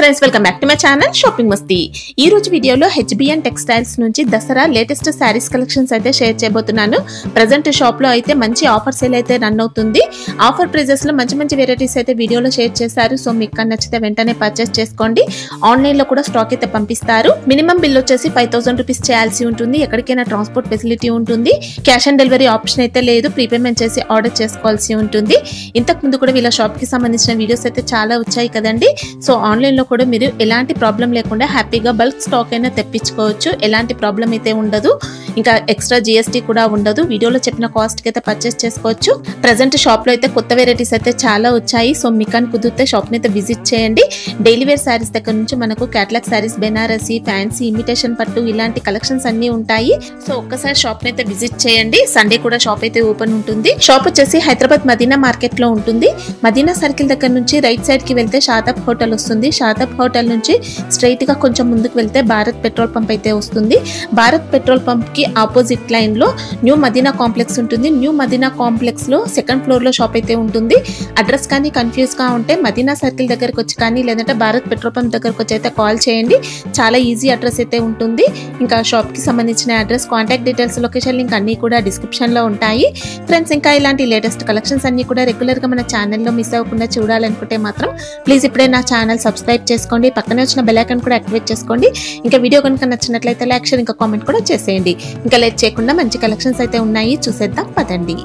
Friends welcome back to my channel shopping మస్తీ ఈ రోజు వీడియోలో హెచ్బిఎన్ టెక్స్టైల్స్ నుంచి దసరా లేటెస్ట్ శారీస్ కలెక్షన్స్ అయితే షేర్ చేయబోతున్నాను ప్రజెంట్ షాప్ లో అయితే మంచి ఆఫర్ సేల్ అయితే రన్ అవుతుంది ఆఫర్ ప్రైజెస్ లో మంచి మంచి వెరైటీస్ అయితే వీడియోలో షేర్ చేశారు సో మీకు కానీ నచ్చితే వెంటనే పర్చేస్ చేసుకోండి ఆన్లైన్ లో కూడా స్టాక్ అయితే పంపిస్తారు మినిమం బిల్ వచ్చేసి ఫైవ్ థౌసండ్ రూపీస్ చేయాల్సి ఉంటుంది ఎక్కడికైనా ట్రాన్స్పోర్ట్ ఫెసిలిటీ ఉంటుంది క్యాష్ ఆన్ డెలివరీ ఆప్షన్ అయితే లేదు ప్రీపేమెంట్ చేసి ఆర్డర్ చేసుకోవాల్సి ఉంటుంది ఇంతకు ముందు కూడా వీళ్ళ షాప్ కి సంబంధించిన వీడియోస్ అయితే చాలా వచ్చాయి కదండి సో ఆన్లైన్ లో కూడా మీరు ఎలాంటి ప్రాబ్లం లేకుండా హ్యాపీగా బల్క్ స్టాక్ అయినా తెప్పించుకోవచ్చు ఎలాంటి ప్రాబ్లం అయితే ఉండదు ఇంకా ఎక్స్ట్రా జిఎస్టీ కూడా ఉండదు వీడియోలో చెప్పిన కాస్ట్ కి అయితే పర్చేస్ చేసుకోవచ్చు ప్రజెంట్ షాప్ లో అయితే కొత్త వెరైటీస్ అయితే చాలా వచ్చాయి సో మీకు అని కుదిరితే షాప్ ని అయితే విజిట్ చేయండి డైలీ వేర్ శారీస్ దగ్గర నుంచి మనకు catalogue sarees Banarasi fancy imitation పట్టు ఇలాంటి కలెక్షన్స్ అన్ని ఉంటాయి సో ఒక్కసారి షాప్ ని అయితే విజిట్ చేయండి సండే కూడా షాప్ అయితే ఓపెన్ ఉంటుంది షాప్ వచ్చేసి హైదరాబాద్ మదీనా మార్కెట్ లో ఉంటుంది మదీనా సర్కిల్ దగ్గర నుంచి రైట్ సైడ్ కి వెళ్తే షాదాబ్ హోటల్ వస్తుంది షాదాబ్ హోటల్ నుంచి స్ట్రైట్ గా కొంచెం ముందుకు వెళ్తే భారత్ పెట్రోల్ పంప్ అయితే వస్తుంది భారత్ పెట్రోల్ పంప్ కి ఆపోజిట్ లైన్ లో న్యూ మదీనా కాంప్లెక్స్ ఉంటుంది న్యూ మదీనా కాంప్లెక్స్ లో సెకండ్ ఫ్లోర్ లో షాప్ అయితే ఉంటుంది అడ్రస్ కానీ కన్ఫ్యూజ్ గా ఉంటే మదీనా సర్కిల్ దగ్గరకు వచ్చి కానీ లేదంటే భారత్ పెట్రోల్ పంప్ దగ్గరకు వచ్చి అయితే కాల్ చేయండి చాలా ఈజీ అడ్రస్ అయితే ఉంటుంది ఇంకా షాప్ కి సంబంధించిన address contact details location link అన్ని కూడా డిస్క్రిప్షన్ లో ఉంటాయి ఫ్రెండ్స్ ఇంకా ఇలాంటి లేటెస్ట్ కలెక్షన్స్ అన్ని కూడా రెగ్యులర్ గా మన ఛానల్లో మిస్ అవ్వకుండా చూడాలనుకుంటే మాత్రం ప్లీజ్ ఇప్పుడే నా ఛానల్ సబ్స్క్రైబ్ చేసుకోండి పక్కనే వచ్చిన బెల్ ఐకాన్ కూడా యాక్టివేట్ చేసుకోండి ఇంకా వీడియో కనుక నచ్చినట్లయితే లైక్ షేర్ ఇంకా కామెంట్ కూడా చేసేయండి ఇంకా లేట్ చేయకుండా మంచి కలెక్షన్స్ అయితే ఉన్నాయి చూసేద్దాం పదండి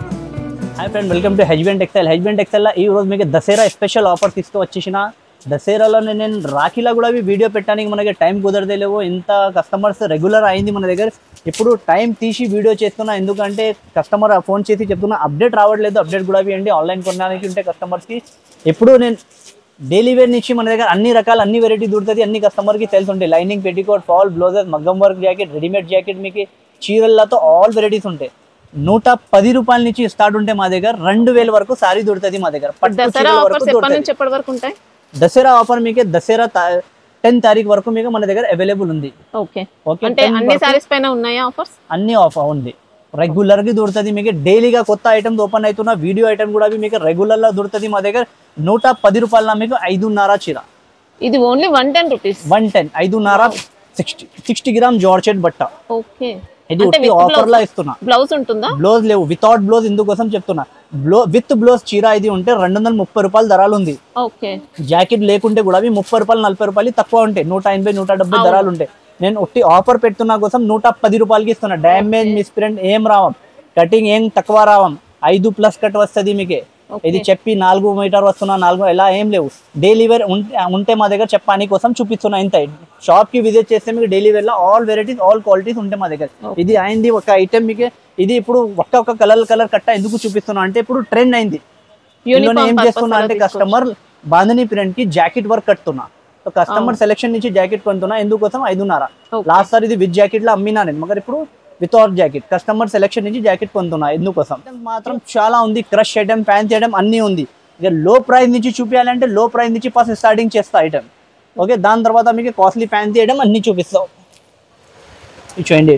hi friend welcome to HBN textile HBN టెక్స్టైల్లో ఈ రోజు మీకు దసరా స్పెషల్ ఆఫర్ తీసుకు వచ్చేసిన దసరాలో నేను రాఖీలో కూడా అవి వీడియో పెట్టడానికి మనకి టైం కుదరదేలేవు ఇంత కస్టమర్స్ రెగ్యులర్ అయింది మన దగ్గర ఇప్పుడు టైం తీసి వీడియో చేస్తున్నా ఎందుకంటే కస్టమర్ ఫోన్ చేసి చెప్తున్నా అప్డేట్ రావట్లేదు అప్డేట్ కూడా ఇవ్వండి ఆన్లైన్ కొనడానికి ఉంటే కస్టమర్స్కి ఎప్పుడు నేను డైలీ వేర్ నుంచి మన దగ్గర అన్ని రకాల అన్ని వెరైటీ దొరుకుతుంది అన్ని కస్టమర్కి తెలిసి ఉంటాయి లైనింగ్ పెట్టికోట్ ఫాల్ బ్లౌజెస్ మగ్గం వర్క్ జాకెట్ రెడీమేడ్ జాకెట్ మీకు చీరలతో ఆల్ వెరైటీస్ ఉంటాయి నూట పది రూపాయల నుంచి స్టార్ట్ ఉంటే మా దగ్గర రెండు వేల వరకు సారీ దొరుకుతుంది మా దగ్గర పట్టు దసరా చీరల వరకు ఆఫర్స్ ఎప్పటి దొరుకుతుంది నుంచి ఎప్పటి వరకు ఉంటాయి దసరా ఆఫర్ మీకు దసరా టెన్ తారీఖు వరకు మీకు మన దగ్గర అవైలబుల్ ఉంది ఓకే ఓకే అంటే 10 అన్ని వరకు సారీస్ పైన ఉన్నాయా ఆఫర్స్ అన్ని ఆఫర్ ఉంది రెగ్యులర్ గా దొరుకుతుంది మీకు డైలీగా కొత్త ఐటమ్స్ ఓపెన్ అవుతున్న వీడియో ఐటమ్ కూడా మీకు రెగ్యులర్ గా దొరుకుతుంది మా దగ్గర నూట పది రూపాయల మీకు ఐదున్నర చీర ఇది only one ten rupees one ten ఐదున్నర సిక్స్టీ సిక్స్టీ గ్రామ్ జార్జెట్ బట్ట ఓకే ఇది అంటే ఒట్టి with ఆఫర్ లా blouse? ఇస్తున్నా బ్లౌజ్ ఉంటుందా బ్లౌజ్ లేవు వితౌట్ బ్లౌజ్ ఇందుకోసం చెప్తున్నా బ్లో విత్ బ్లౌజ్ చీర ఇది ఉంటే రెండు వందల ముప్పై రూపాయల ధరలు ఉంది ఓకే జాకెట్ లేకుంటే కూడా అవి ముప్పై రూపాయలు నలభై రూపాయలు తక్కువ ఉంటాయి నూట ఎనభై నూట డెబ్బై అవును. ధరలు ఉంటాయి నేను ఒట్టి ఆఫర్ పెడుతున్నా కోసం నూట పది రూపాయలకి ఇస్తున్నా డ్యామేజ్ మిస్ప్రింట్ ఏం రావం కటింగ్ ఏం తక్కువ రావం ఐదు ప్లస్ కట్ వస్తుంది మీకే Okay. ఇది చెప్పి నాలుగు మీటర్ వస్తున్నా నాలుగు ఎలా ఏం లేవు డైలీ వేర్ ఉంటే ఉంటే మా దగ్గర చెప్పాని కోసం చూపిస్తున్నా ఇంత షాప్ కి విజిట్ చేస్తే మీకు డైలీ వేర్ లో ఆల్ వెరైటీస్ ఆల్ క్వాలిటీస్ ఉంటాయి మా దగ్గర Okay. ఇది అయింది ఒక ఐటమ్ మీకు ఇది ఇప్పుడు ఒక్క ఒక్క కలర్ కలర్ కట్ట ఎందుకు చూపిస్తున్నా అంటే ఇప్పుడు ట్రెండ్ అయింది ఇందులో Uniform ఏం purpose చేస్తున్నా అలా అంటే తీసుకోవచ్చు. కస్టమర్ బాంధని ప్రింట్ కి జాకెట్ వర్క్ కట్టుతున్నా సో కస్టమర్ సెలెక్షన్ నుంచి జాకెట్ కొంటున్నా ఎందుకోసం ఐదున్నర Okay. లాస్ట్ సార్ ఇది విత్ జాకెట్ లో అమ్మినా నేను మగర్ ఇప్పుడు వితౌట్ జాకెట్ కస్టమర్ సెలెక్షన్ నుంచి జాకెట్ కొంటున్నా ఎందుకోసం మాత్రం చాలా ఉంది క్రష్ ఐటమ్ ఫ్యాన్సీ ఐటమ్ అన్ని ఉంది ఇక లో ప్రైస్ నుంచి చూపించాలంటే లో ప్రైస్ నుంచి ఫస్ట్ స్టార్టింగ్ చేస్తా ఐటమ్ ఓకే దాని తర్వాత మీకు కాస్ట్లీ ఫ్యాన్సీ ఐటమ్ అన్ని చూపిస్తాం ఇది చూడండి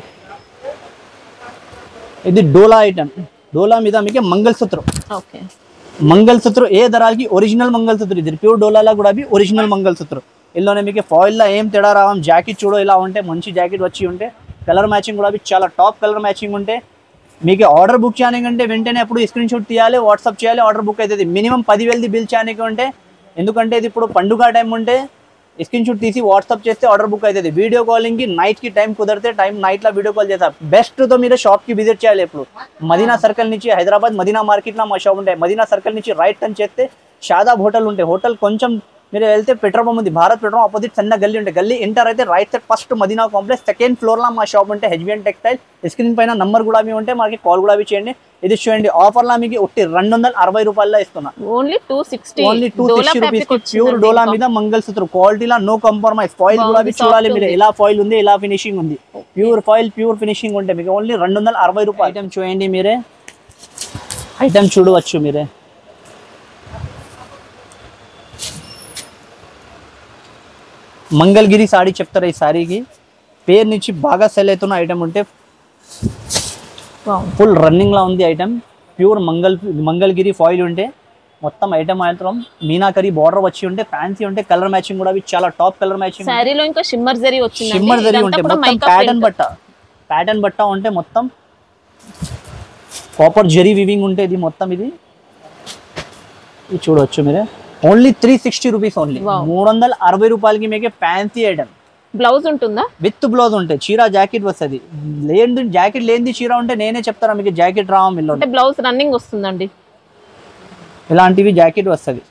ఇది డోలా ఐటమ్ డోలా మీద మీకు మంగళసూత్రం ఓకే మంగళసూత్ర ఏ ధరకి ఒరిజినల్ మంగళసూత్ర ఇది ప్యూర్ డోలాలో కూడా అవి ఒరిజినల్ మంగళసూత్ర ఇందులోనే మీకు ఫాయిల్లో ఏం తేడా రావం జాకెట్ చూడో ఇలా ఉంటే మంచి జాకెట్ వచ్చి ఉంటే కలర్ మ్యాచింగ్ కూడా అవి చాలా టాప్ కలర్ మ్యాచింగ్ ఉంటే మీకు ఆర్డర్ బుక్ చేయడానికి వెంటనే అప్పుడు స్క్రీన్ షాట్ తీయాలి వాట్సాప్ చేయాలి ఆర్డర్ బుక్ అవుతుంది మినిమం పదివేలది బిల్ చేయడానికి ఉంటే ఎందుకంటే ఇది ఇప్పుడు పండుగ టైం ఉంటే స్క్రీన్ షాట్ తీసి వాట్సాప్ చేస్తే ఆర్డర్ బుక్ అవుతుంది వీడియో కాలింగ్కి నైట్కి టైం కుదిరితే టైం నైట్లో వీడియో కాల్ చేస్తారు బెస్ట్తో మీరు షాప్కి విజిట్ చేయాలి ఇప్పుడు మదీనా సర్కిల్ నుంచి హైదరాబాద్ మదీనా మార్కెట్లో మా షాప్ ఉంటాయి మదీనా సర్కిల్ నుంచి రైట్ టర్న్ చేస్తే షాదాబ్ హోటల్ ఉంటాయి హోటల్ కొంచెం మీరు వెళ్తే పెట్రోల్ పంప్ ఉంది భారత్ పెట్రోల్ ఆపోజిట్ చిన్న గల్లీ ఉంటాయి గల్లీ ఎంటర్ అయితే right side first Madina complex second ఫ్లోర్లో మా షాప్ ఉంటే హెచ్బిఎన్ టెక్స్టైల్ స్క్రీన్ పైన నంబర్ కూడా మీ ఉంటే మాకు కాల్ కూడా అవి చేయండి ఇది చూడండి ఆఫర్లో మీకు ఒట్టి రెండు వందల అరవై రూపాయల్లో ఇస్తున్నా only two sixty only two sixty rupees కి ప్యూర్ డోలా మీద మంగళసూత్ర క్వాలిటీలో నో కంప్రమైజ్ ఫాయిల్ కూడా అవి బాగుంది, చూడాలి soft మీరు ఉంది. ఎలా ఫాయిల్ ఉంది ఎలా ఫినిషింగ్ ఉంది ప్యూర్ ఫాయిల్ ప్యూర్ ఫినిషింగ్ ఉంటే మీకు ఓన్లీ రెండు వందల అరవై రూపాయలు ఐటమ్ చూడండి మీరే ఐటమ్ చూడవచ్చు మీరే మంగళగిరి సాడీ చెప్తారా ఈ సారీకి పేరు నుంచి బాగా సెల్ అవుతున్న ఐటమ్ ఉంటే ఫుల్ రన్నింగ్ లా ఉంది ఐటమ్ ప్యూర్ మంగళ మంగళగిరి ఫాయిల్ ఉంటే మొత్తం ఐటమ్ మాత్రం మీనాకరి బార్డర్ వచ్చి ఉంటే ఫ్యాన్సీ ఉంటే కలర్ మ్యాచింగ్ కూడా అవి చాలా టాప్ కలర్ మ్యాచింగ్ శారీలో ఇంకా షిమ్మర్ జరీ వచ్చింది షిమ్మర్ జరి ఉంటే మొత్తం ప్యాటర్న్ బట్ట ప్యాటర్న్ బట్ట ఉంటే మొత్తం కాపర్ జరీ వివింగ్ ఉంటే ఇది మొత్తం ఇది ఇది చూడవచ్చు మీరే only three sixty rupees only Wow. మూడు వందల అరవై రూపాయలకి మీకే ఫ్యాన్సీ ఐటమ్ బ్లౌజ్ ఉంటుందా విత్ బ్లౌజ్ ఉంటాయి చీర జాకెట్ వస్తుంది లేని జాకెట్ లేనిది చీర ఉంటే నేనే చెప్తారా మీకు జాకెట్ రావా మిల్లో అంటే బ్లౌజ్ రన్నింగ్ వస్తుందండి ఇలాంటివి జాకెట్ వస్తుంది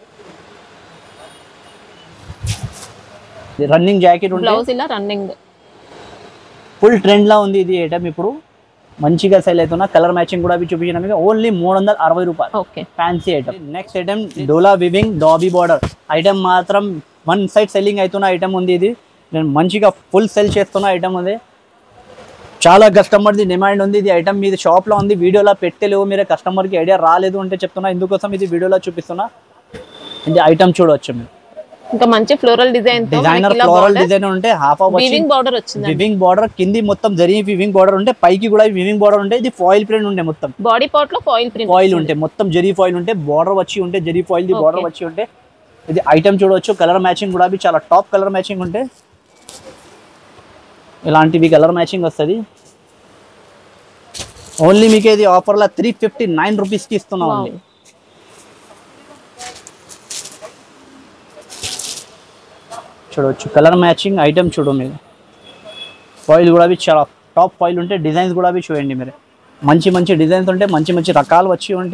రన్నింగ్ జాకెట్ ఉంటే బ్లౌజ్ ఇలా రన్నింగ్ ఫుల్ ట్రెండ్ లా ఉంది ఇది ఐటమ్ ఇప్పుడు మంచిగా సెల్ అవుతున్నా కలర్ మ్యాచింగ్ కూడా అవి చూపించిన మీకు ఓన్లీ మూడు వందల అరవై రూపాయలు okay fancy item next item డోలా వివింగ్ డాబీ బార్డర్ ఐటమ్ మాత్రం వన్ సైడ్ సెల్లింగ్ అవుతున్న ఐటమ్ ఉంది ఇది నేను మంచిగా ఫుల్ సెల్ చేస్తున్న ఐటమ్ ఉంది చాలా కస్టమర్ది డిమాండ్ ఉంది ఇది ఐటమ్ మీది షాప్లో ఉంది వీడియోలో పెట్టలేవు మీరు కస్టమర్కి ఐడియా రాలేదు అంటే చెప్తున్నా ఇందుకోసం ఇది వీడియోలో చూపిస్తున్నా ఇది ఐటమ్ చూడవచ్చు మీరు ఇంకా మంచి ఫ్లోరల్ డిజైన్ తో డిజైనర్ ఫ్లోరల్ డిజైన్ ఉంటే హాఫ్ ఆఫ్ వచ్చి వీవింగ్ బార్డర్ వచ్చిందండి వివింగ్ బార్డర్ కింది మొత్తం జరిగి వివింగ్ బార్డర్ ఉంటే పైకి కూడా వివింగ్ బార్డర్ ఉంటే ఇది ఫాయిల్ ప్రింట్ ఉండే మొత్తం బాడీ పార్ట్ లో ఫాయిల్ ప్రింట్ ఫాయిల్ ఉంటే మొత్తం జరీ ఫాయిల్ ఉంటే బార్డర్ వచ్చి ఉంటే zari foil the border Okay. వచ్చి ఉంటే ఇది ఐటమ్ చూడవచ్చు కలర్ మ్యాచింగ్ కూడా అవి చాలా టాప్ కలర్ మ్యాచింగ్ ఉంటే ఇలాంటివి కలర్ మ్యాచింగ్ వస్తుంది ఓన్లీ మీకు ఇది ఆఫర్లో త్రీ ఫిఫ్టీ నైన్ రూపీస్కి ఇస్తున్నాం అండి చూడవచ్చు కలర్ మ్యాచింగ్ ఐటమ్ చూడు మీరు ఫాయిల్ కూడా అవి చాలా టాప్ ఫాయిల్ ఉంటే డిజైన్స్ కూడా అవి చూడండి మీరు మంచి మంచి డిజైన్స్ ఉంటే మంచి మంచి రకాలు వచ్చి ఉంటే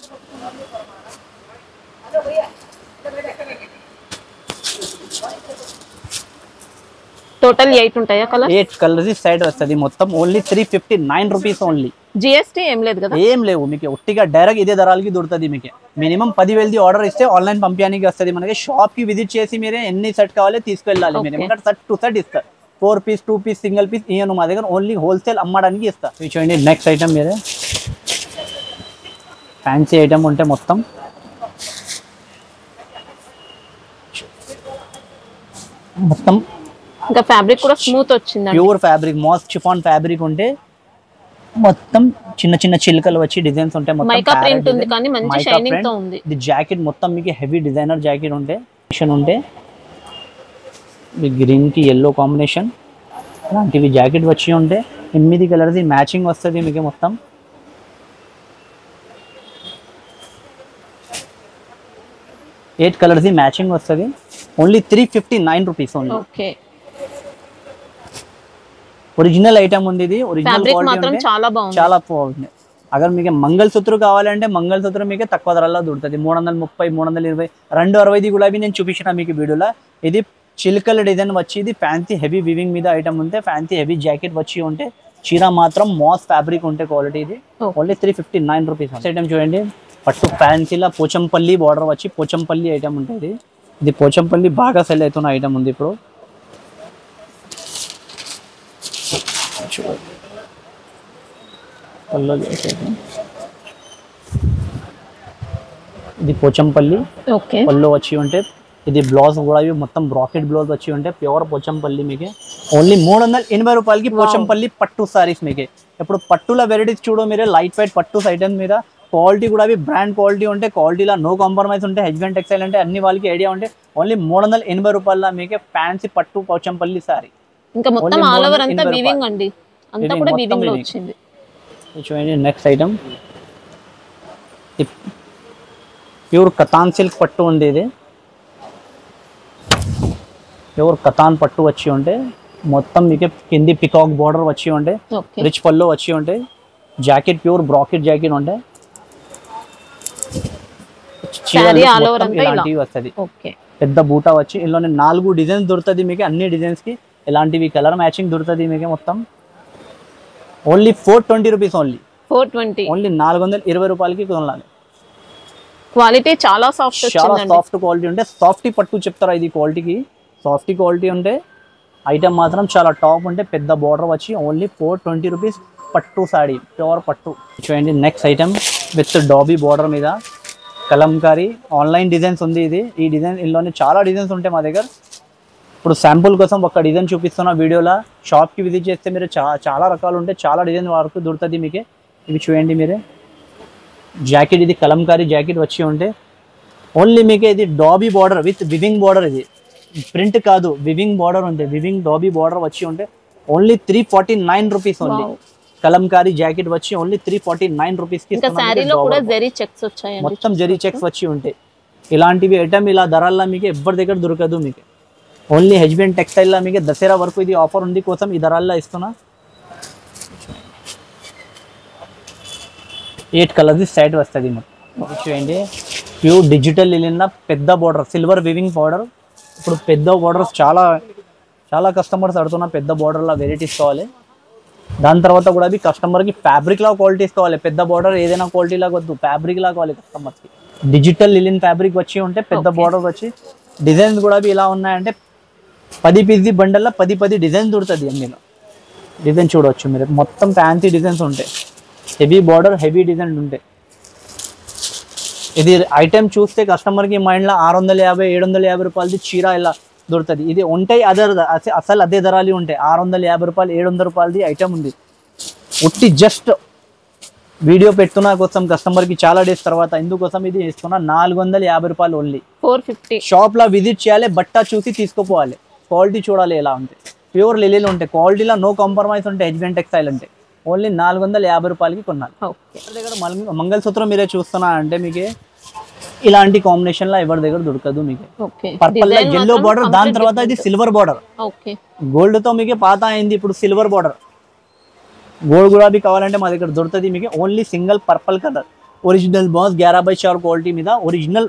టోటల్ ఎయిట్ ఉంటాయా కలర్ ఎయిట్ కలర్స్ సైడ్ వస్తుంది మొత్తం only three fifty nine rupees only GST ఏం లేదు కదా ఏం లేవు మీకు ఒట్టిగా డైరెక్ట్ ఇదే ధరలకి దొరుకుతుంది మీకు మినిమం పదివేలది ఆర్డర్ ఇస్తే ఆన్లైన్ పంపించడానికి వస్తుంది మనకి షాప్ కి విజిట్ చేసి మీరే ఎన్ని సెట్ కావాలో తీసుకెళ్ళాలి మీరు Okay. ఎందుకంటే సెట్ టు సెట్ ఇస్తారు four piece two piece single piece ఇయ్యను మా దగ్గర ఓన్లీ హోల్సేల్ అమ్మడానికి ఇస్తా ఇవి చూడండి నెక్స్ట్ ఐటమ్ మీరే ఫ్యాన్సీ ఐటమ్ ఉంటే మొత్తం మొత్తం ఇంకా ఫ్యాబ్రిక్ కూడా స్మూత్ వచ్చిందండి pure fabric moss chiffon fabric ఉంటే మొత్తం చిన్న చిన్న చిలుకలు వచ్చి డిజైన్స్ ఉంటాయి మొత్తం మైకా parrot ప్రింట్ ఉంది design. కానీ మంచి మైకా షైనింగ్ print. తో ఉంది ఇది జాకెట్ మొత్తం మీకు హెవీ డిజైనర్ జాకెట్ ఉంటే కాంబినేషన్ ఉంటే గ్రీన్ కి ఎల్లో కాంబినేషన్ అలాంటివి జాకెట్ వచ్చి ఉంటే ఎనిమిది కలర్స్ మ్యాచింగ్ వస్తుంది మీకు మొత్తం ఎయిట్ కలర్స్ మ్యాచింగ్ వస్తుంది only three fifty nine rupees only okay original item ఉంది ఇది ఒరిజినల్ ఫ్యాబ్రిక్ క్వాలిటీ మాత్రం ఉంటే చాలా బాగుంది చాలా బాగుంది అగర్ మీకు మంగళసూత్ర కావాలంటే మంగళసూత్రం మీకు తక్కువ ధరల్లో దొరుకుతుంది మూడు వందల ముప్పై మూడు వందల ఇరవై రెండు అరవైది కూడా అవి నేను చూపించిన మీకు వీడియోలో ఇది చిలుకల డిజైన్ వచ్చి ఇది ఫ్యాన్సీ హెవీ వివింగ్ మీద ఐటమ్ ఉంటే ఫ్యాన్సీ హెవీ జాకెట్ వచ్చి ఉంటే చీర మాత్రం మాస్ ఫ్యాబ్రిక్ ఉంటే క్వాలిటీ ఇది Okay. Only three fifty nine rupees item చూడండి పట్టు ఫ్యాన్సీలా పోచంపల్లి బార్డర్ వచ్చి పోచంపల్లి ఐటమ్ ఉంటుంది ఇది పోచంపల్లి బాగా సెల్ అవుతున్న ఐటమ్ ఉంది ఇప్పుడు చూడండి పల్లో చేసేది. ఇది పోచంపల్లి ఓకే పళ్ళు వచ్చి ఉంటే ఇది బ్లౌజ్ కూడా ఇవి మొత్తం బ్రాకెట్ బ్లౌజ్ వచ్చి ఉంటే ప్యూర్ పోచంపల్లి మీకు ఓన్లీ మూడు వందల ఎనభై రూపాయలకి పోచంపల్లి పట్టు సారీస్ మీకు ఇప్పుడు పట్టుల వెరైటీస్ చూడు మీరు లైట్ వెయిట్ పట్టు ఐటమ్స్ మీద క్వాలిటీ కూడా అవి బ్రాండ్ క్వాలిటీ ఉంటే క్వాలిటీలో నో కాంప్రమైజ్ ఉంటే హెచ్బెండ్ టెక్స్టైల్ అంటే అన్ని వాళ్ళకి ఐడియా ఉంటే ఓన్లీ మూడు వందల ఎనభై రూపాయల మీకు ఫ్యాన్సీ పట్టు పోచంపల్లి సారీ ఇంకా మొత్తం Only ఆల్ ఓవర్ 480 అంతా రూపాయలు. వీవింగ్ అండి అంతా ఇది కూడా మొత్తం వీవింగ్ లో weaving. వచ్చింది ఇది చూడండి next item pure katan silk పట్టు ఉంది ఇది ప్యూర్ కతాన్ పట్టు వచ్చి ఉంటే మొత్తం మీకు కింది పికాక్ బార్డర్ వచ్చి ఉంటే ఓకే రిచ్ పళ్ళు వచ్చి ఉంటే జాకెట్ ప్యూర్ బ్రాకెట్ జాకెట్ ఉంటే చీరలు Saree all over మొత్తం అంతా ఇలా. ఇలాంటివి వస్తుంది ఓకే పెద్ద బూటా వచ్చి ఇందులోనే నాలుగు డిజైన్స్ దొరుకుతుంది మీకు అన్ని డిజైన్స్ కి ఇలాంటివి కలర్ మ్యాచింగ్ దొరుకుతుంది మీకు మొత్తం only four twenty rupees only four twenty only నాలుగు వందల ఇరవై రూపాయలకి కొనాలి క్వాలిటీ చాలా సాఫ్ట్ చాలా వచ్చిందండి సాఫ్ట్ క్వాలిటీ ఉంటే సాఫ్టీ పట్టు చెప్తారా ఇది క్వాలిటీకి సాఫ్టీ క్వాలిటీ ఉంటే ఐటమ్ మాత్రం చాలా టాప్ ఉంటే పెద్ద బార్డర్ వచ్చి ఓన్లీ ఫోర్ ట్వంటీ రూపీస్ పట్టు సాడీ ప్యూర్ పట్టు చూడండి next item with dobby border మీద కలంకారీ ఆన్లైన్ డిజైన్స్ ఉంది ఇది ఈ డిజైన్ ఇందులోనే చాలా డిజైన్స్ ఉంటాయి మా దగ్గర ఇప్పుడు శాంపుల్ కోసం ఒక డిజైన్ చూపిస్తున్న వీడియోలో షాప్కి విజిట్ చేస్తే మీరు చా చాలా రకాలు ఉంటాయి చాలా డిజైన్ వరకు దొరుకుతుంది మీకు ఇవి చూడండి మీరే జాకెట్ ఇది కలంకారీ జాకెట్ వచ్చి ఉంటే ఓన్లీ మీకు ఇది dobby border with weaving border ఇది ప్రింట్ కాదు వివింగ్ బార్డర్ ఉంది వివింగ్ డాబీ బార్డర్ వచ్చి ఉంటే only three forty nine rupees only Wow. Kalamkari jacket వచ్చి only three forty nine rupees కి ఇంకా ఇస్తున్నాం శారీలో మీకు కూడా dog. జరీ చెక్స్ వచ్చాయండి మొత్తం జరీ చెక్స్ వచ్చి ఉంటాయి ఇలాంటివి ఐటమ్ ఇలా ధరల్లో మీకు ఎవరి దగ్గర దొరకదు మీకు ఓన్లీ హెచ్బిఎన్ టెక్స్టైల్లో మీకు దసరా వరకు ఇది ఆఫర్ ఉంది కోసం ఈ ధరల్లో ఇస్తున్నా ఎయిట్ కలర్స్ సెట్ వస్తుంది మొత్తం చూడండి ప్యూర్ డిజిటల్ లిలిన పెద్ద బార్డర్ సిల్వర్ వివింగ్ బార్డర్ ఇప్పుడు పెద్ద బార్డర్స్ చాలా చాలా కస్టమర్స్ అడుగుతున్న పెద్ద బార్డర్లో వెరైటీస్ కావాలి దాని తర్వాత కూడా అవి కస్టమర్కి ఫ్యాబ్రిక్ లా క్వాలిటీస్ కావాలి పెద్ద బార్డర్ ఏదైనా క్వాలిటీ లాగా వద్దు ఫ్యాబ్రిక్ లా కావాలి కస్టమర్స్కి డిజిటల్ లిలిన్ ఫ్యాబ్రిక్ వచ్చి ఉంటే పెద్ద Okay. బార్డర్ వచ్చి డిజైన్స్ కూడా అవి ఇలా ఉన్నాయంటే పది పీస్ బండల్లో పది పది డిజైన్ దొరుకుతుంది అందులో డిజైన్ చూడవచ్చు మీరు మొత్తం ఫ్యాన్సీ డిజైన్స్ ఉంటాయి హెవీ బార్డర్ హెవీ డిజైన్ ఉంటాయి ఇది ఐటెం చూస్తే కస్టమర్కి మైండ్లో ఆరు వందల యాభై ఏడు వందల యాభై రూపాయలది చీర ఇలా దొరుకుతుంది ఇది ఉంటాయి అదర్ అసలు అదే ధరలు ఉంటాయి ఆరు వందల యాభై రూపాయలు ఏడు వందల రూపాయలది ఐటెం ఉంది ఉట్టి జస్ట్ వీడియో పెడుతున్నా కోసం కస్టమర్కి చాలా డేస్ తర్వాత ఇందుకోసం ఇది ఇస్తున్నా నాలుగు వందల యాభై రూపాయలు ఓన్లీ ఫోర్ ఫిఫ్టీ షాప్లో విజిట్ చేయాలి బట్ట చూసి తీసుకుపోవాలి క్వాలిటీ చూడాలి ఎలా ఉంటాయి ప్యూర్ లిలీలు ఉంటాయి క్వాలిటీలో నో కాంప్రమైజ్ ఉంటాయి హెచ్బిఎన్ టెక్స్టైల్ ఉంటాయి ఓన్లీ నాలుగు వందల యాభై రూపాయలకి కొన్నాను ఓకే ఎవరి దగ్గర మల్- మంగళసూత్రం మీరే చూస్తున్నా అంటే మీకు ఇలాంటి కాంబినేషన్ లో ఎవరి దగ్గర దొరకదు మీకు ఓకే పర్పల్ ఎల్లో బార్డర్ దాని తర్వాత ఇది సిల్వర్ బార్డర్ ఓకే గోల్డ్ తో మీకు పాత అయింది ఇప్పుడు సిల్వర్ బార్డర్ గోల్డ్ గులాబీ కావాలంటే మా దగ్గర దొరుకుతుంది మీకు only single purple colour original బాస్ గ్యారా బై చార్ క్వాలిటీ మీద ఒరిజినల్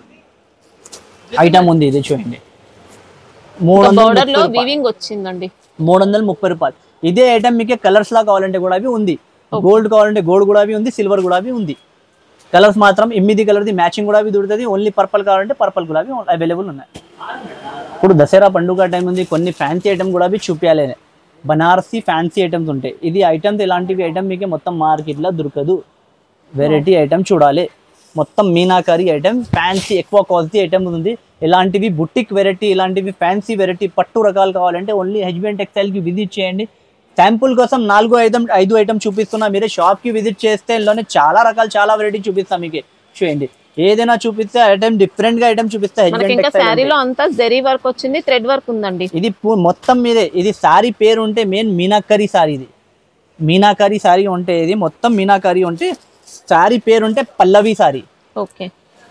ఐటమ్ ఉంది ఇది చూడండి మూడు వందల బార్డర్ లో ముప్పై రూపాయలు. వీవింగ్ వచ్చిందండి మూడు వందల ముప్పై రూపాయలు ఇదే ఐటమ్ మీకు కలర్స్ లా కావాలంటే కూడా అవి ఉంది గోల్డ్ కావాలంటే గోల్డ్ కూడా అవి ఉంది సిల్వర్ కూడా అవి ఉంది కలర్స్ మాత్రం ఎనిమిది కలర్ది మ్యాచింగ్ కూడా అవి దొరుకుతుంది ఓన్లీ పర్పల్ కావాలంటే పర్పల్ కూడా అవి అవైలబుల్ ఉన్నాయి ఇప్పుడు దసరా పండుగ టైం ఉంది కొన్ని ఫ్యాన్సీ ఐటమ్ కూడా అవి చూపించాలి బనారసి ఫ్యాన్సీ ఐటమ్స్ ఉంటాయి ఇది ఐటమ్స్ ఇలాంటివి ఐటమ్ మీకు మొత్తం మార్కెట్లో దొరకదు వెరైటీ ఐటమ్ చూడాలి మొత్తం మీనాకారి ఐటమ్ ఫ్యాన్సీ ఎక్కువ క్వాలిటీ ఐటమ్ ఉంది ఇలాంటివి బుట్టిక్ వెరైటీ ఇలాంటివి ఫ్యాన్సీ వెరైటీ పట్టు రకాలు కావాలంటే ఓన్లీ హెచ్బిఎన్ టెక్స్టైల్కి విజిట్ చేయండి శాంపుల్ కోసం నాలుగు ఐటమ్ ఐదు ఐటమ్ చూపిస్తున్నా మీరే షాప్కి విజిట్ చేస్తే ఇందులోనే చాలా రకాలు చాలా వెరైటీ చూపిస్తాం మీకు చూడండి ఏదైనా చూపిస్తే ఐటమ్ డిఫరెంట్గా ఐటమ్ చూపిస్తే మనకి హెచ్బిఎన్ ఇంకా టెక్స్టైల్ శారీలో అంతా జరీ వర్క్ వచ్చింది థ్రెడ్ వర్క్ ఉందండి ఇది పూ- మొత్తం మీదే ఇది సారీ పేరు ఉంటే మెయిన్ మీనాకరీ సారీ ఇది మీనాకరీ సారీ ఉంటే ఇది మొత్తం మీనాకరీ ఉంటే సారీ పేరు ఉంటే పల్లవి సారీ ఓకే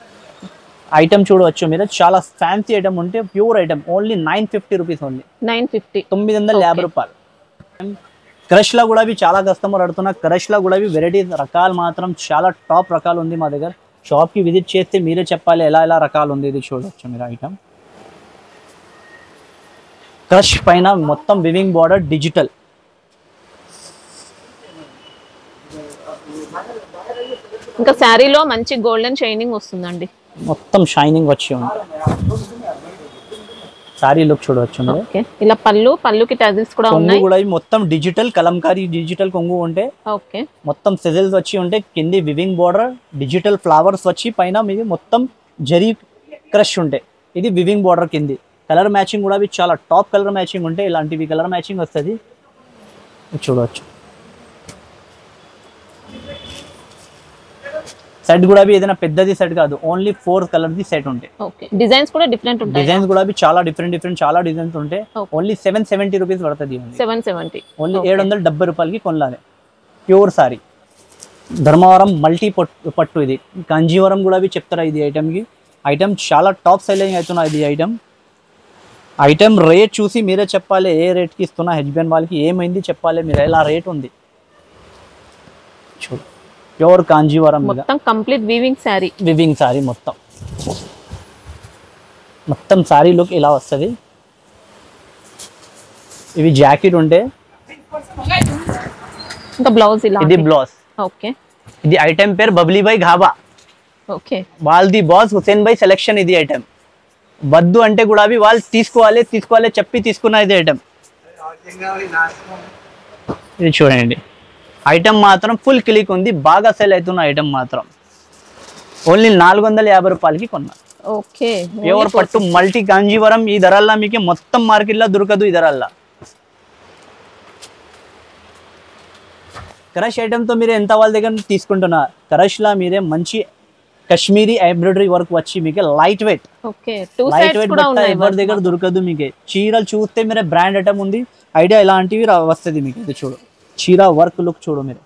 ఐటమ్ చూడవచ్చు మీరు చాలా ఫ్యాన్సీ ఐటమ్ ఉంటే pure item only nine fifty rupees only nine fifty తొమ్మిది వందల యాభై రూపాయలు క్రష్ లో కూడా అవి చాలా కస్టమర్ అడుగుతున్నా క్రష్ లో కూడా అవి వెరైటీస్ రకాలు మాత్రం చాలా టాప్ రకాలు ఉంది మా దగ్గర షాప్ కి విజిట్ చేస్తే మీరే చెప్పాలి ఎలా ఎలా రకాలు ఉంది ఇది చూడవచ్చు మీరు ఐటమ్ క్రష్ పైన మొత్తం వివింగ్ బార్డర్ డిజిటల్ ఇంకా శారీలో మంచి గోల్డెన్ షైనింగ్ వస్తుందండి మొత్తం షైనింగ్ వచ్చి ఉంటుంది సారీ లుక్ చూడవచ్చు మీరు ఓకే ఇలా పళ్ళు పళ్ళుకి టజిల్స్ కూడా కొంగు ఉన్నాయి కూడా ఇవి మొత్తం డిజిటల్ కలంకారీ డిజిటల్ కొంగు ఉంటే ఓకే మొత్తం సిజిల్స్ వచ్చి ఉంటే కింది వివింగ్ బార్డర్ డిజిటల్ ఫ్లవర్స్ వచ్చి పైన మీది మొత్తం జరీ క్రష్ ఉంటాయి ఇది వివింగ్ బార్డర్ కింది కలర్ మ్యాచింగ్ కూడా ఇవి చాలా టాప్ కలర్ మ్యాచింగ్ ఉంటాయి ఇలాంటివి కలర్ మ్యాచింగ్ వస్తుంది ఇది చూడవచ్చు సెట్ కూడా అవి ఏదైనా పెద్దది సెట్ కాదు ఓన్లీ ఫోర్ కలర్ది సెట్ ఉంటాయి ఓకే డిజైన్స్ కూడా డిఫరెంట్ ఉంటాయి డిజైన్స్ కూడా అవి చాలా డిఫరెంట్ డిఫరెంట్ చాలా డిజైన్స్ ఉంటాయి Okay. Only seven seventy rupees పడుతుంది ఓన్లీ సెవెన్ సెవెంటీ ఓన్లీ ఏడు వందల డెబ్బై రూపాయలకి కొనాలి ప్యూర్ సారీ ధర్మవరం మల్టీ పట్టు పట్టు ఇది కంజీవరం కూడా అవి చెప్తారా ఇది ఐటమ్కి ఐటమ్ చాలా టాప్ సెల్లింగ్ అవుతున్నా ఇది ఐటమ్ ఐటమ్ రేట్ చూసి మీరే చెప్పాలి ఏ రేట్కి ఇస్తున్నా హెచ్బిఎన్ వాళ్ళకి ఏమైంది చెప్పాలి మీరు ఎలా రేట్ ఉంది చూడు ప్యూర్ కాంజీవరం మీద మొత్తం complete weaving sari weaving sari మొత్తం మొత్తం సారీ లుక్ ఇలా వస్తుంది ఇవి జాకెట్ ఉంటే ఇంకా బ్లౌజ్ ఇలా ఇది బ్లౌజ్ ఓకే ఇది ఐటమ్ పేరు బబ్లీ బాయ్ ఘాబా ఓకే వాళ్ళది బాస్ హుసేన్ భాయ్ సెలెక్షన్ ఇది ఐటమ్ వద్దు అంటే కూడా అవి వాళ్ళు తీసుకోవాలి తీసుకోవాలి చెప్పి తీసుకున్న ఇది ఐటమ్ ఇది చూడండి ఐటమ్ మాత్రం ఫుల్ క్లిక్ ఉంది బాగా సెల్ అవుతున్న ఐటమ్ మాత్రం ఓన్లీ నాలుగు వందల యాభై రూపాయలకి కొన్నా ఓకే ప్యూర్ పట్టు మల్టీ కాంజీవరం ఈ ధరల్లో మీకు మొత్తం మార్కెట్లో దొరకదు ఈ ధరల్లో క్రష్ ఐటెంతో మీరు ఎంత వాళ్ళ దగ్గర తీసుకుంటున్నా క్రష్లా మీరే మంచి కాశ్మీరీ ఎంబ్రాయిడరీ వర్క్ వచ్చి మీకు light weight okay two light sides weight కూడా బట్ట ఉన్నాయి ఎవరి దగ్గర దొరకదు మీకు చీరలు చూస్తే మీరే బ్రాండ్ ఐటమ్ ఉంది ఐడియా ఇలాంటివి రా- వస్తుంది మీకు ఇది చూడు చీర వర్క్ లుక్ చూడు మీరు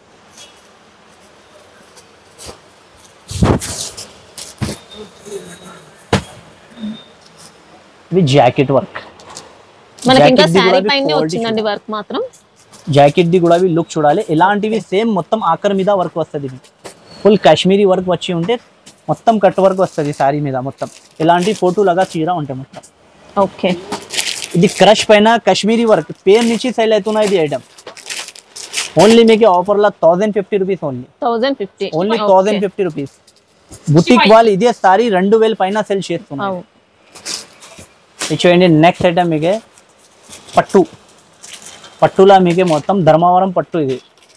ఇది జాకెట్ వర్క్ మనకి ఇంకా Jacket ది శారీ కూడా పైనే quality వచ్చిందండి వర్క్ మాత్రం జాకెట్ ది కూడా లుక్ చూడాలి ఇలాంటివి సేమ్ మొత్తం ఆకర్ మీద వర్క్ వస్తుంది మీకు ఫుల్ కాశ్మీరీ వర్క్ వచ్చి ఉంటే మొత్తం కట్ వర్క్ వస్తుంది శారీ మీద మొత్తం ఇలాంటి ఫోటో లాగా చీర ఉంటాయి మొత్తం ఓకే ఇది క్రష్ పైన కాశ్మీరీ వర్క్ పేరు నుంచి సెల్ అవుతున్నా ఇది ఐటమ్ ఓన్లీ మీకు ఆఫర్లో thousand fifty rupees only thousand fifty only thousand fifty rupees boutique వాళ్ళు ఇదే సారీ రెండు వేల పైన సెల్ చేస్తున్నారు ఇది చూడండి నెక్స్ట్ ఐటమ్ మీకే పట్టు పట్టులా మీకే మొత్తం ధర్మవరం పట్టు ఇది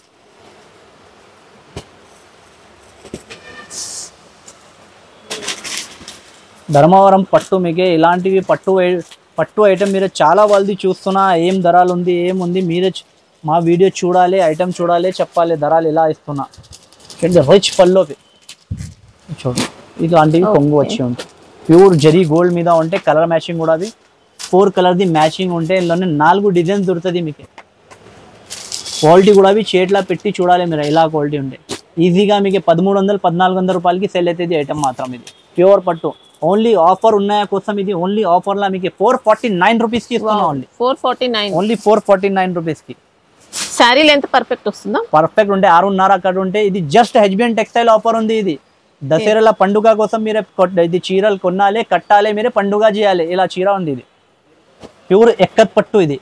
ధర్మవరం పట్టు మీకే ఇలాంటివి పట్టు ఐ- పట్టు ఐటమ్ మీరు చాలా వాళ్ళది చూస్తున్నా ఏం ధరలు ఉంది ఏముంది మీరే చూ- మా వీడియో చూడాలి ఐటమ్ చూడాలి చెప్పాలి ధరలు ఇలా ఇస్తున్నా చూడండి రిచ్ పల్లోవి చూడు ఇలాంటివి కొంగు వచ్చి ఉంటాయి ప్యూర్ జరీ గోల్డ్ మీద ఉంటే కలర్ మ్యాచింగ్ కూడా అవి ఫోర్ కలర్ది మ్యాచింగ్ ఉంటే ఇందులోనే నాలుగు డిజైన్స్ దొరుకుతుంది మీకు క్వాలిటీ కూడా అవి చేట్లా పెట్టి చూడాలి మీరు ఇలా క్వాలిటీ ఉంటే ఈజీగా మీకు పదమూడు వందలు పద్నాలుగు వందల రూపాయలకి సెల్ అవుతుంది ఐటమ్ మాత్రం ఇది ప్యూర్ పట్టు ఓన్లీ ఆఫర్ ఉన్నాయా కోసం ఇది ఓన్లీ ఆఫర్లా మీకు ఫోర్ ఫార్టీ నైన్ రూపీస్కి ఇస్తున్నాం only four forty nine only four forty nine రూపీస్కి శారీ లెంత్ పర్ఫెక్ట్ వస్తుందా పర్ఫెక్ట్ ఉంటే ఆరున్నర అక్కడ ఉంటే ఇది జస్ట్ హెచ్బిఎన్ టెక్స్టైల్ ఆఫర్ ఉంది ఇది దసరా పండుగ కోసం మీరే కొట్- ఇది చీరలు కొనాలి కట్టాలి మీరే పండుగ చేయాలి ఇలా చీర ఉంది ఇది ప్యూర్ ఎక్కత్ పట్టు ఇది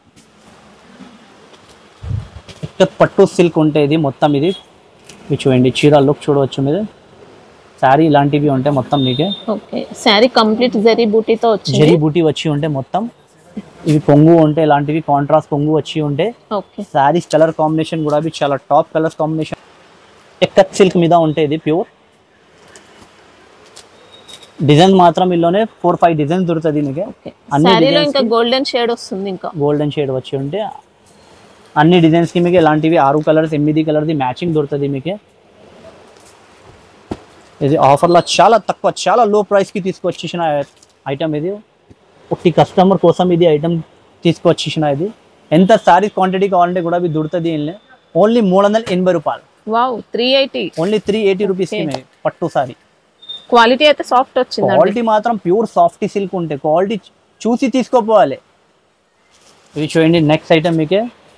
ఎక్కత్ పట్టు సిల్క్ ఉంటే ఇది మొత్తం ఇది ఇది చూడండి చీర లుక్ చూడవచ్చు మీరు శారీ ఇలాంటివి ఉంటాయి మొత్తం మీకే ఓకే శారీ కంప్లీట్ జరీ బూటీతో వచ్చింది జరీ బూటీ వచ్చి ఉంటే మొత్తం ఇవి కొంగు ఉంటే ఇలాంటివి కాంట్రాస్ట్ కొంగు వచ్చి ఉంటే ఓకే శారీస్ కలర్ కాంబినేషన్ కూడా అవి చాలా top colours combination ikat silk మీద ఉంటాయి ఇది ప్యూర్ డిజైన్ మాత్రం ఇల్లోనే ఫోర్ ఫైవ్ డిజైన్స్ దొరుకుతుంది మీకు ఓకే అన్ని శారీలో designs ఇంకా గోల్డెన్ షేడ్ వస్తుంది ఇంకా గోల్డెన్ షేడ్ వచ్చి ఉంటే అన్ని డిజైన్స్కి మీకు ఇలాంటివి ఆరు కలర్స్ ఎనిమిది కలర్ది మ్యాచింగ్ దొరుకుతుంది మీకు ఇది ఆఫర్లో చాలా తక్కువ చాలా లో ప్రైస్కి తీసుకొచ్చేసిన ఐటమ్ ఇది ఒకటి కస్టమర్ కోసం ఇది ఐటమ్ తీసుకొచ్చేసిన ఇది ఎంత సారీ క్వాంటిటీ కావాలంటే కూడా ఇది దొరుకుతుంది ఇల్లే ఓన్లీ మూడు వందల ఎనభై రూపాయలు wow three eighty only three eighty రూపీస్కి మీకు పట్టు సారీ క్వాలిటీ అయితే సాఫ్ట్ వచ్చిందండి క్వాలిటీ మాత్రం ప్యూర్ సాఫ్ట్ సిల్క్ ఉంటాయి క్వాలిటీ చూసి తీసుకోపోవాలి ఇది చూడండి నెక్స్ట్ ఐటమ్ మీకే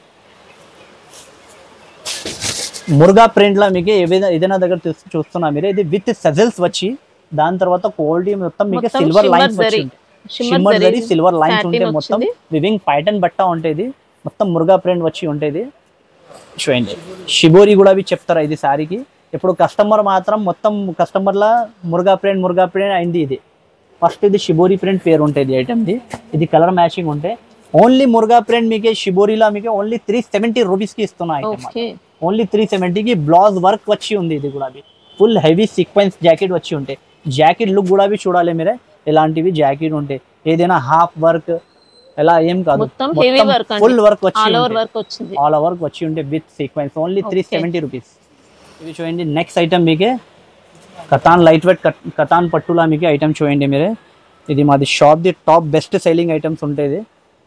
మురుగా ప్రింట్లో మీకు ఏదైనా ఏదైనా దగ్గర చూస్- చూస్తున్నా మీరు ఇది విత్ సజల్స్ వచ్చి దాని తర్వాత క్వాలిటీ మొత్తం మీకు మొత్తం సిల్వర్ shimmer లైన్స్ వచ్చి జరీ. ఉంటాయి Shimmer shimmer zari zari silver lines satin ఉంటాయి మొత్తం వచ్చింది. వివింగ్ ప్యాటర్న్ బట్ట ఉంటుంది మొత్తం మురుగా ప్రింట్ వచ్చి ఉంటుంది చూడండి షిబోరి కూడా అవి చెప్తారా ఇది శారీకి ఇప్పుడు కస్టమర్ మాత్రం మొత్తం కస్టమర్ల మురుగా ప్రింట్ మురుగా ప్రింట్ అయింది ఇది ఫస్ట్ ఇది షిబోరి ప్రింట్ పేరు ఉంటుంది ఐటమ్ది ఇది కలర్ మ్యాచింగ్ ఉంటే ఓన్లీ మురుగా ప్రింట్ మీకు షిబోరిలా మీకు ఓన్లీ త్రీ సెవెంటీ రూపీస్కి ఇస్తున్నా ఐటమ్ ఓకే ఓన్లీ త్రీ సెవెంటీకి బ్లౌజ్ వర్క్ వచ్చి ఉంది ఇది కూడా అవి ఫుల్ హెవీ సీక్వెన్స్ జాకెట్ వచ్చి ఉంటాయి జాకెట్ లుక్ కూడా అవి చూడాలి మీరే ఇలాంటివి జాకెట్ ఉంటాయి ఏదైనా హాఫ్ వర్క్ ఇలా ఏం కాదు మొత్తం heavy work అండి. ఫుల్ వర్క్ వచ్చి ఆల్ ఓవర్ ఉంటాయి. వర్క్ వచ్చింది ఆల్ ఓవర్ వచ్చి ఉంటే with sequence only three Okay. Seventy rupees ఇవి చూడండి నెక్స్ట్ ఐటమ్ మీకే కతాన్ లైట్ వెయిట్ కతాన్ పట్టులా మీకు ఐటమ్ చూడండి మీరే ఇది మాది shop the top best selling items ఉంటాయి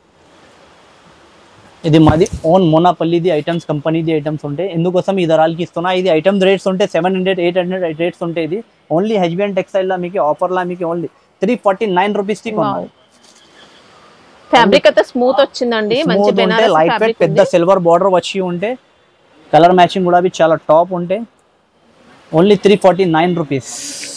ఇది మాది ఓన్ మోనాపల్లిది ఐటమ్స్ కంపెనీది ఐటమ్స్ ఉంటాయి ఎందుకోసం ఈ ధరాలకి ఇస్తున్నా ఇది ఐటమ్ రేట్స్ ఉంటే seven hundred eight hundred rates ఉంటాయి ఇది ఓన్లీ హెచ్బిఎన్ టెక్స్టైల్లో మీకు ఆఫర్లా మీకు ఓన్లీ త్రీ ఫార్టీ నైన్ రూపీస్కి కొనాలి ఫ్యాబ్రిక్ అయితే స్మూత్ వచ్చిందండి మంచి స్మూత్ ఉంటే బెనారస్ లైట్ వెయిట్ ఫ్యాబ్రిక్ పెద్ద సిల్వర్ బార్డర్ వచ్చి ఉంటే కలర్ మ్యాచింగ్ కూడా అవి చాలా టాప్ ఉంటే only three forty nine rupees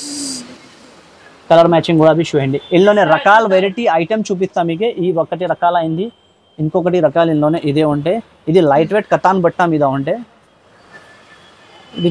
colour matching కూడా అవి చూడండి ఇందులోనే రకాల వెరైటీ ఐటమ్ చూపిస్తా మీకు ఈ ఒకటి రకాల అయింది ఇంకొకటి రకాలు ఇందులోనే ఇదే ఉంటే ఇది లైట్ వెయిట్ కతాన్ బట్ట మీద ఉంటే ఇది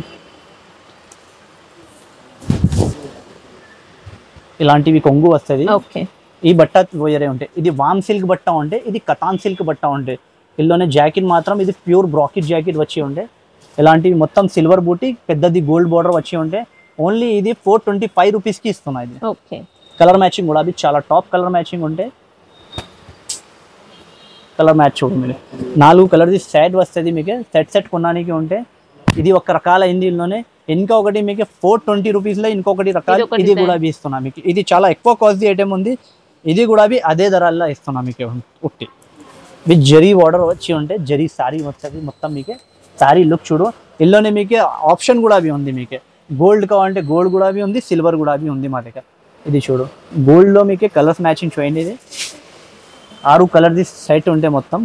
ఇలాంటివి కొంగు వస్తుంది ఓకే ఈ బట్ట వేరే ఉంటాయి ఇది వామ్ సిల్క్ బట్ట ఉంటే ఇది కతాన్ సిల్క్ బట్ట ఉంటే ఇందులోనే జాకెట్ మాత్రం ఇది ప్యూర్ బ్రాకెట్ జాకెట్ వచ్చి ఉంటే ఇలాంటివి మొత్తం సిల్వర్ బూటీ పెద్దది గోల్డ్ బార్డర్ వచ్చి ఉంటే ఓన్లీ ఇది ఫోర్ ట్వంటీ ఫైవ్ రూపీస్కి ఇస్తున్నా ఇది ఓకే కలర్ మ్యాచింగ్ కూడా అది చాలా టాప్ కలర్ మ్యాచింగ్ ఉంటే కలర్ మ్యాచ్ చూడు మీరు నాలుగు కలర్ది సెట్ వస్తుంది మీకు సెట్ సెట్ కొనడానికి ఉంటే ఇది ఒక రకాల ఇందులోనే ఇంకా ఒకటి మీకు ఫోర్ ట్వంటీ రూపీస్లో ఇంకొకటి రకాలు ఇది ఒక ఇది design. కూడా ఇస్తున్నా మీకు ఇది చాలా ఎక్కువ కాస్ట్లీ ఐటమ్ ఉంది ఇది కూడా బి అదే ధరల్లో ఇస్తున్నా మీకు ఉట్టి విత్ జరీ వాటర్ వచ్చి ఉంటే జరీ సారీ వస్తుంది మొత్తం మీకే సారీ లుక్ చూడు ఇందులోనే మీకు ఆప్షన్ కూడా అవి ఉంది మీకే గోల్డ్ కావాలంటే గోల్డ్ కూడా అవి ఉంది సిల్వర్ కూడా అవి ఉంది మా దగ్గర ఇది చూడు గోల్డ్లో మీకే కలర్స్ మ్యాచింగ్ చూడండి ఇది ఆరు కలర్ది సెట్ ఉంటే మొత్తం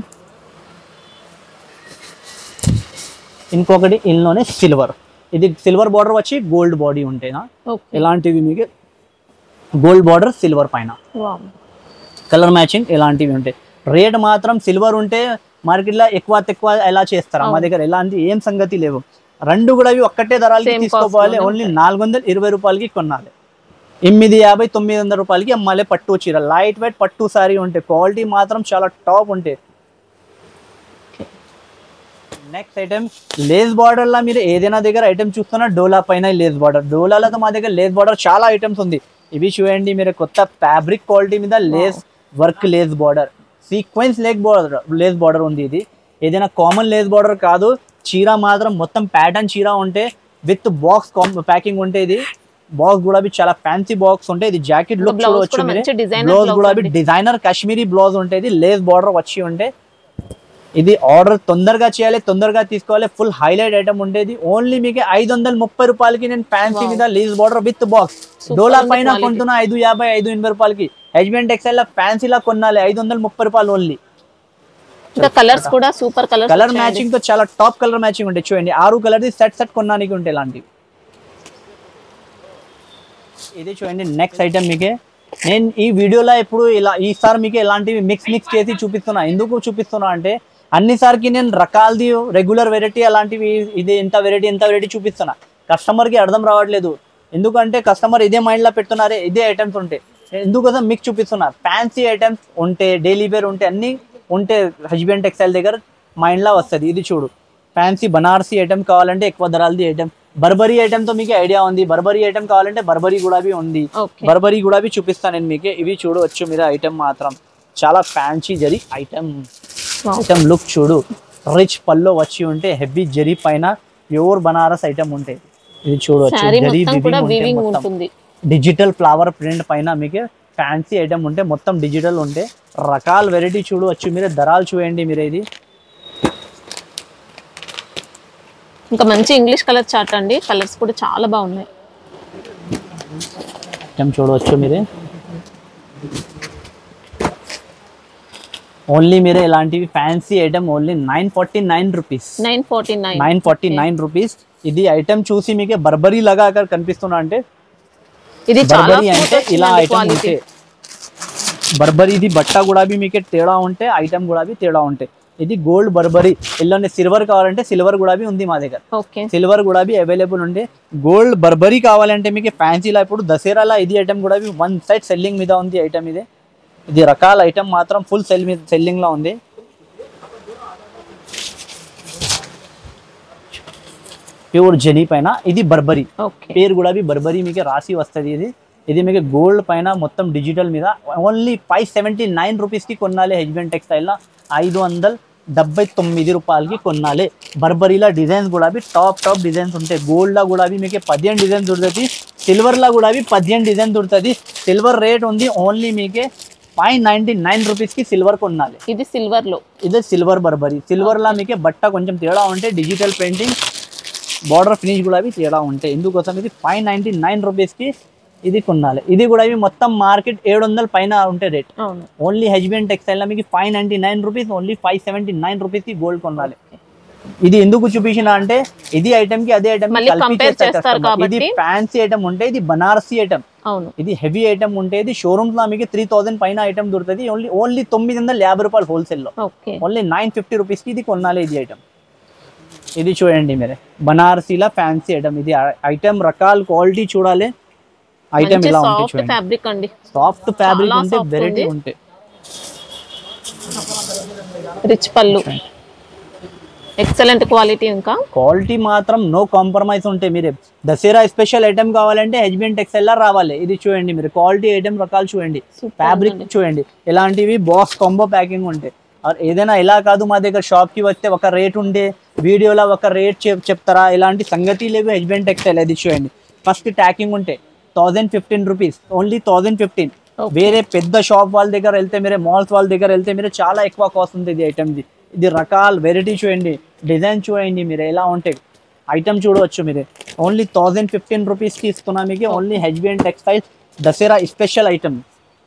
ఇంకొకటి ఇందులోనే సిల్వర్ ఇది సిల్వర్ బార్డర్ వచ్చి గోల్డ్ బాడీ ఉంటేనా ఓకే ఇలాంటివి మీకు గోల్డ్ బార్డర్ సిల్వర్ పైన వావ్ కలర్ మ్యాచింగ్ ఇలాంటివి ఉంటాయి రేట్ మాత్రం సిల్వర్ ఉంటే మార్కెట్లో ఎక్కువ తక్కువ ఎలా చేస్తారు మా అవును. దగ్గర ఎలాంటి ఏం సంగతి లేవు రెండు కూడా ఇవి ఒక్కటే ధరలకి Same తీసుకోవాలి cost లోనే ఓన్లీ నాలుగు వందల ఇరవై రూపాయలకి కొనాలి ఎనిమిది యాభై తొమ్మిది వందల రూపాయలకి అమ్మాలి పట్టు చీర లైట్ వెయిట్ పట్టు సారీ ఉంటాయి క్వాలిటీ మాత్రం చాలా టాప్ ఉంటాయి నెక్స్ట్ ఐటమ్ లేస్ బార్డర్ లా మీరు ఏదైనా దగ్గర ఐటమ్ చూస్తున్నా డోలా పైన లేస్ బార్డర్ డోలాలో మా దగ్గర లేస్ బార్డర్ చాలా ఐటమ్స్ ఉంది ఇవి చూడండి మీరు కొత్త ఫ్యాబ్రిక్ క్వాలిటీ మీద lace work lace border sequence lace border lace border ఉంది ఇది ఏదైనా కామన్ లేస్ బార్డర్ కాదు చీర మాత్రం మొత్తం ప్యాటర్న్ చీర ఉంటే విత్ బాక్స్ ప్యాకింగ్ ఉంటే ఇది బాక్స్ కూడా బి చాలా ఫ్యాన్సీ బాక్స్ ఉంటే ఇది జాకెట్ లుక్ blouse చూడవచ్చు కూడా మీరు మంచి designer బ్లౌజ్ blouse కూడా బి అండి. డిజైనర్ కాశ్మీరీ బ్లౌజ్ ఉంటుంది లేస్ బార్డర్ వచ్చి ఉంటే ఇది ఆర్డర్ తొందరగా చేయాలి తొందరగా తీసుకోవాలి ఫుల్ హైలైట్ ఐటమ్ ఉండేది ఓన్లీ మీకు ఐదు వందల ముప్పై రూపాయలకి నేను ఫ్యాన్సీ Wow. మీద lace border with box Super డోలా ఉంది పైన quality. కొంటున్నా ఐదు యాభై ఐదు ఎనభై రూపాయలకి హెజ్మెంట్ టెక్స్టైల్ లా ఫ్యాన్సీ లా కొనాలి ఐదు వందల ముప్పై రూపాయలు ఓన్లీ ఇంకా కలర్స్ కూడా సూపర్ కలర్స్ కలర్ మ్యాచింగ్ తో చాలా టాప్ కలర్ మ్యాచింగ్ ఉంటాయి చూడండి ఆరు కలర్ ది సెట్ సెట్ కొనడానికి ఉంటాయి ఇలాంటివి ఇది చూడండి నెక్స్ట్ ఐటమ్ మీకే నేను ఈ వీడియోలో ఇప్పుడు ఇలా ఈసారి మీకు ఇలాంటివి మిక్స్ మిక్స్ చేసి చూపిస్తున్నా ఎందుకు చూపిస్తున్నా అంటే అన్నిసార్కి నేను రకాలది రెగ్యులర్ వెరైటీ అలాంటివి ఇది ఎంత వెరైటీ ఎంత వెరైటీ చూపిస్తున్నా కస్టమర్కి అర్థం రావట్లేదు ఎందుకంటే కస్టమర్ ఇదే మైండ్లో పెడుతున్నారే ఇదే ఐటమ్స్ ఉంటాయి ఎందుకోసం మీకు చూపిస్తున్నా ఫ్యాన్సీ ఐటమ్స్ ఉంటే డైలీ వేర్ ఉంటే అన్నీ ఉంటే హస్బెండ్ టెక్స్టైల్ దగ్గర మైండ్లో వస్తుంది ఇది చూడు ఫ్యాన్సీ బనారసీ ఐటమ్ కావాలంటే ఎక్కువ ధరలది ఐటమ్ బర్బరీ ఐటమ్తో మీకు ఐడియా ఉంది బర్బరీ ఐటమ్ కావాలంటే బర్బరీ కూడా బి ఉంది ఓకే బర్బరీ కూడా బి చూపిస్తాను నేను మీకు ఇవి చూడవచ్చు మీరు ఐటమ్ మాత్రం చాలా fancy zari item item look చూడు రిచ్ పల్లో వచ్చి ఉంటే హెవీ జరీ పైన ప్యూర్ బనారస్ ఐటమ్ ఉంటాయి ఇది చూడవచ్చు శారీ జరీ మొత్తం కూడా వివింగ్ వీవింగ్ మొత్తం ఉంటుంది డిజిటల్ ఫ్లవర్ ప్రింట్ పైన మీకు ఫ్యాన్సీ ఐటమ్ ఉంటే మొత్తం డిజిటల్ ఉంటే రకాల వెరైటీ చూడవచ్చు మీరు ధరలు చూడండి మీరు ఇది ఇంకా మంచి ఇంగ్లీష్ కలర్ చార్ట్ అండి కలర్స్ కూడా చాలా బాగున్నాయి ఐటమ్ చూడవచ్చు మీరు ఓన్లీ మీరు ఇలాంటివి fancy item only nine forty nine rupees nine forty nine nine forty nine rupees ఇది ఐటమ్ చూసి మీకు బర్బరీ లాగా అక్కడ కనిపిస్తున్నా అంటే ఇది చాలా బర్బరీ అంటే ఇలా ఐటమ్ క్వాలిటీ ఉంటే బర్బరీది బట్ట కూడా బి మీకు తేడా ఉంటే ఐటమ్ కూడా బి తేడా ఉంటాయి ఇది గోల్డ్ బర్బరీ ఇల్లోనే సిల్వర్ కావాలంటే సిల్వర్ కూడా బి ఉంది మా దగ్గర ఓకే సిల్వర్ కూడా బి అవైలబుల్ ఉండే గోల్డ్ బర్బరీ కావాలంటే మీకు ఫ్యాన్సీలా ఇప్పుడు దసరాలా ఇది ఐటమ్ కూడా బి వన్ సైడ్ సెల్లింగ్ మీద ఉంది ఐటమ్ ఇది ఇది రకాల ఐటమ్ మాత్రం ఫుల్ సెల్ మీద సెల్లింగ్ లో ఉంది ప్యూర్ జెనీ పైన ఇది బర్బరీ ఓకే పేరు కూడా బి బర్బరీ మీకు రాసి వస్తుంది ఇది ఇది మీకు గోల్డ్ పైన మొత్తం డిజిటల్ మీద ఓన్లీ ఫైవ్ సెవెంటీ నైన్ రూపీస్కి కొనాలి హెజ్బెండ్ టెక్స్టైల్లో ఐదు వందల డెబ్బై తొమ్మిది రూపాయలకి కొనాలి బర్బరీలా డిజైన్స్ కూడా బి టాప్ టాప్ డిజైన్స్ ఉంటాయి గోల్డ్లో కూడా బి మీకు పదిహేను డిజైన్ దొరుకుతుంది సిల్వర్లో కూడా బి పదిహేను డిజైన్ దొరుకుతుంది సిల్వర్ రేట్ ఉంది ఓన్లీ మీకే ఫైవ్ నైంటీ నైన్ రూపీస్కి సిల్వర్ కొనాలి ఇది సిల్వర్ లో ఇది సిల్వర్ బర్బరీ సిల్వర్లా మీకే బట్ట కొంచెం తేడా ఉంటే డిజిటల్ పెయింటింగ్ బార్డర్ ఫినిష్ కూడా అవి తేడా ఉంటాయి ఎందుకోసం ఇది ఫైవ్ నైంటీ నైన్ రూపీస్కి ఇది కొనాలి ఇది కూడా ఇవి మొత్తం మార్కెట్ ఏడు వందల పైన ఉంటే రేట్ అవును ఓన్లీ హెచ్బిఎన్ టెక్స్టైల్లో మీకు five ninety nine rupees only five seventy nine రూపీస్కి గోల్డ్ కొనాలి ఇది ఎందుకు చూపించిన అంటే ఇది ఐటమ్ కి అదే ఐటమ్ మళ్ళీ compare చేస్తారు ఇది కాబట్టి. ఫ్యాన్సీ ఐటమ్ ఉంటే ఇది బనారసీ ఐటమ్ అవును ఇది హెవీ ఐటమ్ ఉంటే ఇది షోరూమ్స్ లో మీకు త్రీ థౌసండ్ పైన ఐటమ్ దొరుకుతుంది ఓన్లీ ఓన్లీ తొమ్మిది వందల యాభై రూపాయలు హోల్సేల్ లో ఓకే ఓన్లీ నైన్ ఫిఫ్టీ రూపీస్కి ఇది కొనాలి ఇది ఐటమ్ ఇది చూడండి మీరే బనారసీలా ఫ్యాన్సీ ఐటమ్ ఇది ఐటమ్ రకాల క్వాలిటీ చూడాలి ఐటమ్ మంచి ఇలా ఉంటుంది సాఫ్ట్ చూడండి ఫ్యాబ్రిక్ అండి సాఫ్ట్ ఫ్యాబ్రిక్ చాలా ఉంటే soft వెరైటీ ఉంది. ఉంటాయి రిచ్ పళ్ళు ఎక్సలెంట్ క్వాలిటీ ఇంకా క్వాలిటీ మాత్రం నో కాంప్రమైజ్ ఉంటాయి మీరు దసరా స్పెషల్ ఐటమ్ కావాలంటే హెచ్బిఎన్ టెక్స్టైల్ రావాలి ఇది చూడండి మీరు క్వాలిటీ ఐటమ్ రకాలు చూడండి Super ఫ్యాబ్రిక్ ఉందండి. చూడండి ఇలాంటివి బాక్స్ కాంబో ప్యాకింగ్ ఉంటాయి ఆర్ ఏదైనా ఇలా కాదు మా దగ్గర షాప్కి వస్తే ఒక రేట్ ఉండే వీడియోలో ఒక రేట్ చెప్ చెప్తారా ఇలాంటి సంగతి లేవు హెచ్బిఎన్ టెక్స్టైల్ అది చూడండి ఫస్ట్ ట్యాకింగ్ ఉంటే thousand fifteen rupees only thousand fifteen Okay. వేరే పెద్ద షాప్ వాళ్ళ దగ్గర వెళ్తే మీరే మాల్స్ వాళ్ళ దగ్గర వెళ్తే మీరు చాలా ఎక్కువ కాస్ట్ ఉంది ఇది ఐటమ్ది ఇది రకాల వెరైటీ చూడండి డిజైన్ చూడండి మీరు ఎలా ఉంటాయి ఐటమ్ చూడవచ్చు మీరు ఓన్లీ థౌజండ్ ఫిఫ్టీన్ రూపీస్కి ఇస్తున్నా మీకు only HBN textile Dasara special item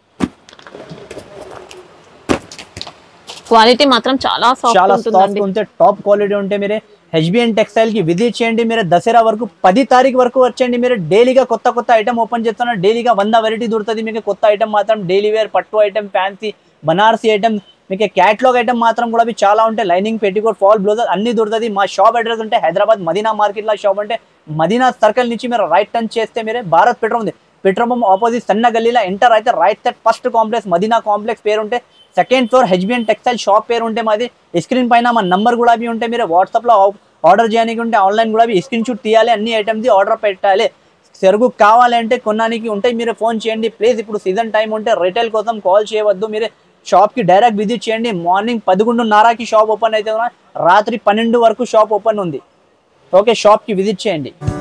quality మాత్రం చాలా సాఫ్ట్ చాలా సాఫ్ట్ ఉంటుందండి ఉంటే టాప్ క్వాలిటీ ఉంటే మీరే హెచ్బిఎన్ టెక్స్టైల్ కి విజిట్ చేయండి మీరు దసరా వరకు పది తారీఖు వరకు వచ్చేయండి మీరు డైలీగా కొత్త కొత్త ఐటమ్ ఓపెన్ చేస్తున్నారు డైలీగా వంద వెరైటీ దొరుకుతుంది మీకు కొత్త ఐటమ్ మాత్రం డైలీ వేర్ పట్టు ఐటమ్ ఫ్యాన్సీ బనారసీ ఐటమ్ మీకు క్యాట్లాగ్ ఐటమ్ మాత్రం కూడా అవి చాలా ఉంటాయి లైనింగ్ పెట్టికోట్ ఫాల్ బ్లౌజర్ అన్ని దొరుకుతుంది మా షాప్ అడ్రస్ ఉంటే హైదరాబాద్ మదీనా మార్కెట్లో షాప్ అంటే మదీనా సర్కిల్ నుంచి మీరు రైట్ టర్న్ చేస్తే మీరే భారత్ పెట్రోల్ ఉంది పెట్రోల్ పంప్ ఆపోజిట్ సన్న గల్లీలో ఎంటర్ అయితే right side first complex Madina complex పేరు ఉంటే second floor HBN textile shop పేరు ఉంటే మాది స్క్రీన్ పైన మా నంబర్ కూడా అవి ఉంటే మీరు వాట్సాప్లో ఆర్డర్ చేయడానికి ఉంటే ఆన్లైన్ కూడా స్క్రీన్ షూట్ తీయాలి అన్ని ఐటమ్స్ ఆర్డర్ పెట్టాలి సెరుగు కావాలంటే కొనడానికి ఉంటే మీరు ఫోన్ చేయండి ప్లీజ్ ఇప్పుడు సీజన్ టైం ఉంటే రిటైల్ కోసం కాల్ చేయవద్దు మీరు షాప్కి డైరెక్ట్ విజిట్ చేయండి మార్నింగ్ పదకొండున్నరకి షాప్ ఓపెన్ అయితే రాత్రి పన్నెండు వరకు షాప్ ఓపెన్ ఉంది ఓకే షాప్కి విజిట్ చేయండి